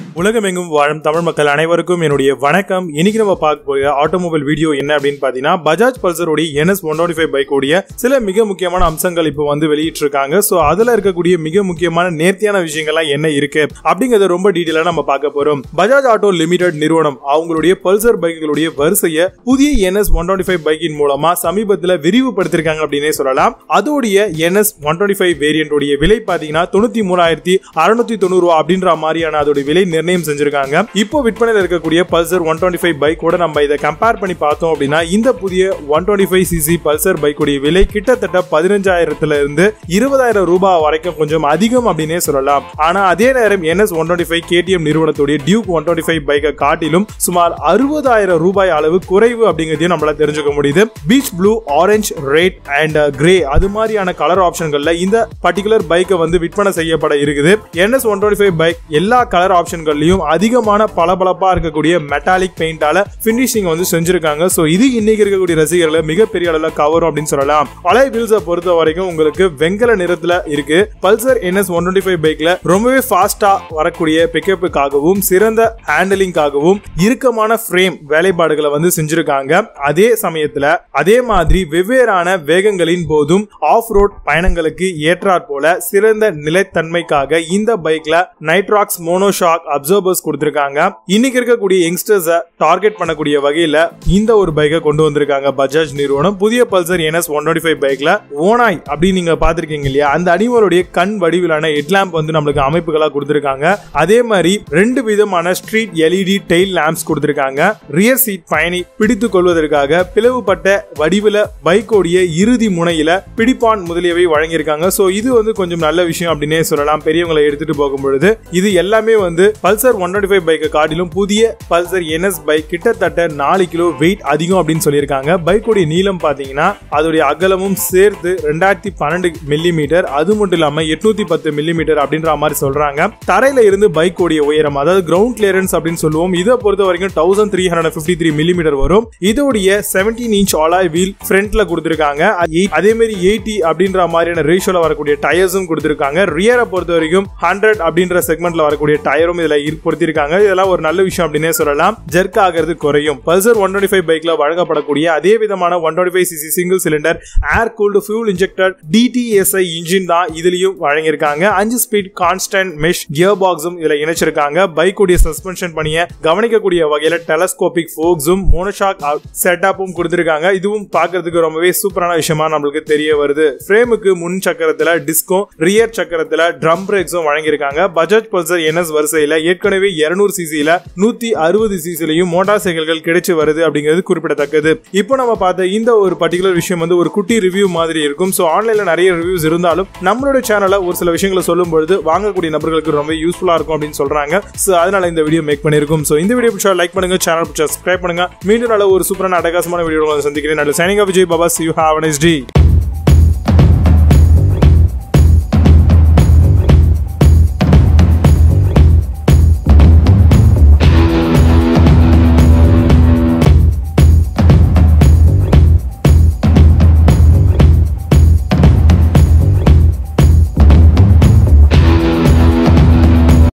உலகமெங்கும் வாழும் தமிழ் மக்கள் அனைவருக்கும் என்னுடைய வணக்கம் இன்னைக்கு நம்ம பார்க்க போகிற ஆட்டோமொபைல் வீடியோ என்ன அப்படின்னு பார்த்தீங்கன்னா பஜாஜ் பல்சருடைய என்எஸ் ஒன் டுவெண்ட்டி ஃபைவ் பைக்கோடைய சில மிக முக்கியமான அம்சங்கள் இப்போ வந்து வெளியிட்டிருக்காங்க ஸோ அதில் இருக்கக்கூடிய மிக முக்கியமான நேர்த்தியான விஷயங்கள்லாம் என்ன இருக்கு அப்படிங்கறத ரொம்ப டீட்டெயிலாக நம்ம பார்க்க போறோம் பஜாஜ் ஆட்டோ லிமிடெட் நிறுவனம் அவங்களுடைய பல்சர் பைக்குகளுடைய வரிசையை புதிய என்எஸ் ஒன் டுவெண்ட்டி ஃபைவ் பைக்கின் மூலமா சமீபத்தில் விரிவுபடுத்திருக்காங்க அப்படின்னே சொல்லலாம் அதோடைய என்எஸ் ஒன் டுவெண்ட்டி ஃபைவ் வேரியன்டோடைய விலை பார்த்தீங்கன்னா தொண்ணூத்தி மூணாயிரத்தி அறுநூத்தி தொண்ணூறு ரூபா அப்படின்ற மாதிரியான அதோட விலை நிர்ணயம் செஞ்சிருக்காங்க இப்போ விற்பனையில் இருக்கக்கூடிய Pulsar one twenty five bike கூட நம்ம இதை கம்பேர் பண்ணி பார்த்தோம் அப்படின்னா இந்த புதிய one twenty five CC Pulsar பைக்குடைய விலை கிட்டத்தட்ட பதினஞ்சாயிரத்துல இருந்து இருபதாயிரம் ரூபாய் வரைக்கும் கொஞ்சம் அதிகம் அப்படின்னே சொல்லலாம் ஆனா அதே நேரம் NS one twenty five KTM நிறுவனத்துடைய டியூக் ஒன் டுவெண்ட்டி ஃபைவ் பைக்கை காட்டிலும் சுமார் அறுபதாயிரம் ரூபாய் அளவு குறைவு அப்படிங்கிறதையும் நம்மளால தெரிஞ்சுக்க முடியுது peach blue orange red and grey அது மாதிரியான கலர் ஆப்ஷன்கள்ல இந்த பர்டிகுலர் பைக்கை வந்து விற்பனை செய்யப்பட இருக்குது NS one twenty five bike எல்லா கலர் ஆப்ஷன்கள்லயும் அதிகமான பளபளப்பா இருக்கக்கூடிய மெட்டாலிக் பெயிண்டால பினிஷிங் வந்து செஞ்சிருக்காங்க சோ இது இன்னைக்கு இருக்கக்கூடிய ரசிகர்களை மிகப்பெரிய அளவுல கவரும் அப்படின்னு சொல்லலாம் அலை வீல்ஸை பொறுத்த வரைக்கும் உங்களுக்கு வெங்கல நிறத்துல இருக்கு Pulsar NS one twenty five பைக்ல ரொம்பவே ஃபாஸ்டா வரக்கூடிய பிக்கப்புக்காகவும் சிறந்த ஹேண்டலிங்காகவும் இறுக்கமான ஃப்ரேம் வேலைப்பாடுகளை வந்து செஞ்சிருக்காங்க அதே சமயத்துல அதே மாதிரி வெவ்வேறான வேகங்களின் போதும் ஆஃப் ரோட் பயணங்களுக்கு ஏற்றாற் போல சிறந்த நிலைத்தன்மைக்காக இந்த பைக்ல நைட்ராக்ஸ் மோனோஷாக் அப்சர்வர்ஸ் கொடுத்திருக்காங்க இன்னைக்கு இருக்கக்கூடிய யங்ஸ்டர்ஸை டார்கெட் பண்ணக்கூடிய வகையில இந்த ஒரு பைக்கை கொண்டு வந்திருக்காங்க பஜாஜ் நிறுவனம் புதிய Pulsar NS one twenty five பைக்ல ஓனாய் அப்படின்னு நீங்க பாத்திருக்கீங்க இல்லையா அந்த அனிமலுடைய கண் வடிவிலான ஹெட்லாம்ப் வந்து நம்மளுக்கு அமைப்புகளா கொடுத்திருக்காங்க அதே மாதிரி ரெண்டு விதமான ஸ்ட்ரீட் எல்இடி டெயில் லேம்ப்ஸ் கொடுத்திருக்காங்க ரியர் சீட் பயணி பிடித்துக் கொள்வதற்காக பிளவுபட்ட வடிவில பைக்கோடைய இறுதி முனையில பிடிப்பான் முதலியவை வழங்கியிருக்காங்க சோ இது வந்து கொஞ்சம் நல்ல விஷயம் அப்படின்னே சொல்லலாம் பெரியவங்களை எடுத்துட்டு போகும் பொழுது இது எல்லாமே வந்து பல்சர் ஒன் டுவெண்ட்டி ஃபைவ் பைக்கை காட்டிலும் புதிய பல்சர் என்எஸ் பைக் கிட்டத்தட்ட நாலு கிலோ வெயிட் அதிகம் அப்படின்னு சொல்லியிருக்காங்க பைக்கோடைய நீளம் பாத்தீங்கன்னா அதோடைய அகலமும் சேர்த்து ரெண்டாயிரத்தி பன்னெண்டு மில்லி மீட்டர் அது மட்டும் இல்லாம எட்நூத்தி பத்து மில்லி மீட்டர் அப்படின்ற மாதிரி சொல்றாங்க தரையில இருந்து பைக்கோடைய உயரம் அதாவது கிரவுண்ட் கிளியரன்ஸ் அப்படின்னு சொல்லுவோம் இதை பொறுத்த வரைக்கும் thousand three hundred fifty three millimetre வரும் இதோடைய செவன்டீன் இன்ச் ஆலாய் வீல் ஃப்ரண்ட்ல கொடுத்திருக்காங்க அதே மாதிரி எயிட்டி அப்படின்ற மாதிரியான ரேஷியோல வரக்கூடிய டயர்ஸும் கொடுத்திருக்காங்க ரியரை பொறுத்த வரைக்கும் ஹண்ட்ரட் அப்படின்ற செக்மெண்ட்ல வரக்கூடிய டயரும் இதுல பொருத்திருக்காங்க இதெல்லாம் ஒரு நல்ல விஷயம் அப்படின்னே சொல்லலாம் ஜெர்க் ஆகிறது குறையும் பல்சர் ஒன் டுவெண்ட்டி ஃபைவ் பைக்ல வழங்கப்படக்கூடிய அதே விதமான one twenty five CC single cylinder air cooled fuel injector DTSI engine தான் இதுலயும் வழங்கியிருக்காங்க அஞ்சு ஸ்பீட் கான்ஸ்டன்ட் மெஷ் கியர் பாக்ஸும் இதுல இணைச்சிருக்காங்க பைக்குடைய சஸ்பென்ஷன் பணியை கவனிக்கக்கூடிய வகையில டெலஸ்கோபிக் ஃபோக்ஸும் மோனோஷாக் செட்டப்பும் கொடுத்திருக்காங்க இதுவும் பார்க்கிறதுக்கு ரொம்பவே சூப்பரான விஷயமா நம்மளுக்கு தெரிய வருது ஃப்ரேமுக்கு முன் சக்கரத்துல டிஸ்கும் ரியர் சக்கரத்துல ட்ரம் பிரேக்ஸும் வழங்கியிருக்காங்க பஜாஜ் பல்சர் என்எஸ் வரிசையில ஏற்கனவே இருநூறு சிசில நூத்தி அறுபது சிசிலையும் மோட்டார் சைக்கிள்கள் கிடைச்சு வருது அப்படிங்கிறது குறிப்பிடத்தக்கது இப்போ நம்ம பார்த்த இந்த ஒரு பர்டிகுலர் விஷயம் வந்து ஒரு குட்டி ரிவ்யூ மாதிரி இருக்கும் ஸோ ஆன்லைன்ல நிறைய ரிவ்யூஸ் இருந்தாலும் நம்மளோட சேனல்ல ஒரு சில விஷயங்களை சொல்லும் பொழுது வாங்கக்கூடிய நபர்களுக்கு ரொம்ப யூஸ்ஃபுல்லா இருக்கும் அப்படின்னு சொல்றாங்க ஸோ அதனால இந்த வீடியோ மேக் பண்ணிருக்கும் ஸோ இந்த வீடியோ பிடிச்சா லைக் பண்ணுங்க சேனல் பிடிச்சா சப்ஸ்கிரைப் பண்ணுங்க மீண்டும் நல்ல ஒரு சூப்பரான அட்டகாசமான வீடியோ சந்திக்கிறேன் நல்ல signing off Vijay Baba you have nice D